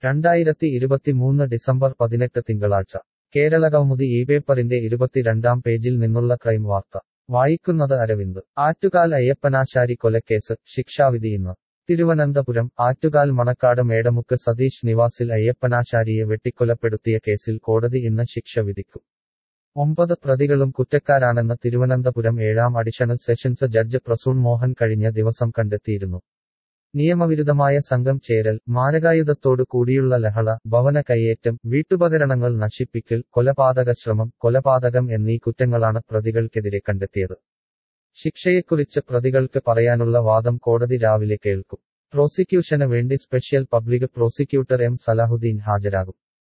രണ്ടായിരത്തി ഇരുപത്തിമൂന്ന് ഡിസംബർ പതിനെട്ട് തിങ്കളാഴ്ച കേരളകൗമുദി ഈ പേപ്പറിന്റെ ഇരുപത്തിരണ്ടാം പേജിൽ നിന്നുള്ള ക്രൈം വാർത്ത വായിക്കുന്നത് അരവിന്ദ് ആറ്റുകാൽ അയ്യപ്പനാശാരി കൊലക്കേസ് ശിക്ഷാവിധി ഇന്ന് തിരുവനന്തപുരം ആറ്റുകാൽ മണക്കാട് മേടമുക്ക് സതീഷ് നിവാസിൽ അയ്യപ്പനാശാരിയെ വെട്ടിക്കൊലപ്പെടുത്തിയ കേസിൽ കോടതി ഇന്ന് ശിക്ഷ വിധിക്കും ഒമ്പത് പ്രതികളും കുറ്റക്കാരാണെന്ന് തിരുവനന്തപുരം ഏഴാം additional sessions judge Prasoon Mohan കഴിഞ്ഞ ദിവസം കണ്ടെത്തിയിരുന്നു നിയമവിരുദ്ധമായ സംഘം ചേരൽ മാരകായുധത്തോടു കൂടിയുള്ള ലഹള ഭവന കയ്യേറ്റം വീട്ടുപകരണങ്ങൾ നശിപ്പിക്കൽ കൊലപാതക ശ്രമം കൊലപാതകം എന്നീ കുറ്റങ്ങളാണ് പ്രതികൾക്കെതിരെ കണ്ടെത്തിയത് ശിക്ഷയെക്കുറിച്ച് പ്രതികൾക്ക് പറയാനുള്ള വാദം കോടതി രാവിലെ കേൾക്കും പ്രോസിക്യൂഷന് വേണ്ടി special public prosecutor M Salahuddeen ഹാജരാകും